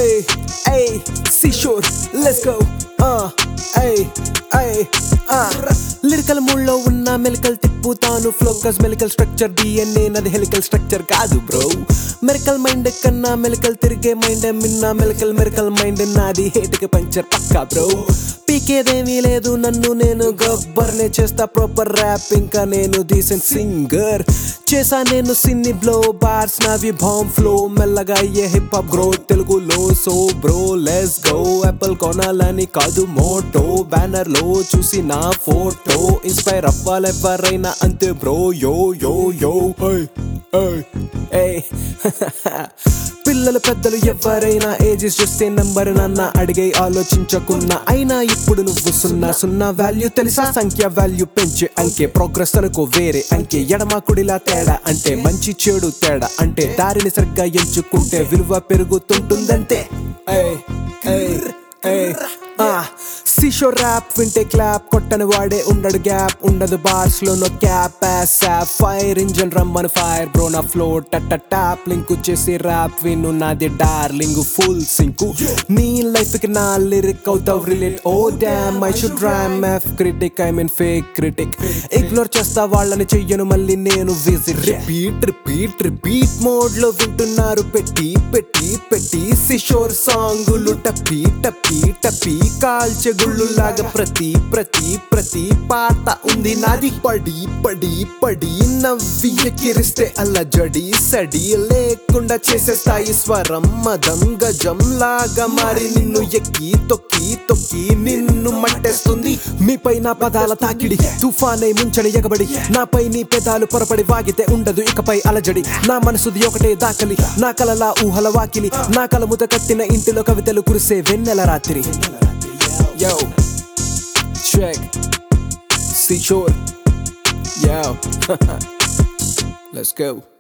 Ay, ay, seashore, let's go. Uh, ay, ay, uh. Lyrical మూడ్లో ఉన్న మెలికల్ తిప్పుతాను ఫ్లోకస్ మెలికల్ స్ట్రక్చర్ డిఎన్ఏ నది హెలికల్ స్ట్రక్చర్ కాదు బ్రో మెరికల్ మైండ్ కన్నా మెలికల్ తిరిగే మైండ్ మిన్న మెలికల్ మెరికల్ మైండ్ నాది హేటికి పంచర్ పక్కా బ్రో పీకేదేమీ లేదు నన్ను నేను గబ్బర్నే చేస్తా ప్రాపర్ ర్యాప్ ఇంకా నేను డీసెంట్ సింగర్ చేసా నేను సిన్ని బ్లో బార్స్ నావి బాంబ్ ఫ్లో మెల్లగా అయ్యే హిప్ హాప్ గ్రో తెలుగులో so bro let's go apple కొనాలని కాదు మోటో బ్యానర్ లో చూసి నా ఫోటో ఇన్స్పైర్ అవ్వాలి ఎవరైనా అంతే బ్రో యో యో యో ఏయ్ పిల్లలు పెద్దలు ఎవరైనా ఏజెస్ చూస్తే నంబర్ నాన్న అడిగే ఆలోచించకున్నా అయినా ఇప్పుడు నువ్వు సున్నా సున్నా వాల్యూ తెలుసా సంఖ్య వాల్యూ పెంచే అంకే ప్రోగ్రెస్ అనుకో వేరే అంకే ఎడమ కుడిలా తేడా అంటే మంచి చెడు తేడా అంటే దారిని సరిగ్గా ఎంచుకుంటే విలువ పెరుగుతుంటుందంటే ఏయ్, ఏయ్, ఏయ్, ఆ, సిషో ర్యాప్ వింటే క్లాప్ కొట్టని వాడే ఉండడు గ్యాప్ ఉండదు బార్స్ లో నో క్యాప్ ఫైర్ ఇంజన్ రమ్మను ఫైర్ బ్రో నా ఫ్లో టట్ట ట్యాప్ లింక్ చేసి ర్యాప్ విను నాది డార్లింగ్ ఫుల్ సింకు నీ లైఫ్ కి నా లిరిక్ అవుతావు relate oh damn I should ram F critic I mean fake critic ignore చేస్తా వాళ్ళని చెయ్యను మళ్ళీ నేను visit repeat repeat repeat mode లో వింటున్నారు పెట్టి పెట్టి పెట్టి సిషోర్ సాంగులు టప్పి టప్పి టప్పి కాల్చె గుళ్ళు లాగా ప్రతి ప్రతి ప్రతి పాట ఉంది నాది పడి పడి పడి నవ్వి ఎక్కిరిస్తే అల్ల జడి సడి లేకుండా చేసేస్తాయి స్వరం మదం గజం లాగా మారి నిన్ను ఎక్కి తొక్కి తొక్కి నిన్ను మట్టేస్తుంది మీపై నా పదాల తాకిడి తుఫానే ముంచని ఎగబడి నాపై నీ పెదాలు పొరపడి వాగితే ఉండదు ఇకపై అలజడి నా మనసుది ఒకటే దాకలి నా కలలా ఊహల వాకిలి నా కలముత కట్టిన ఇంటిలో కవితలు కురిసే వెన్నెల రాత్రి Yo, check, seashore. Yo, let's go.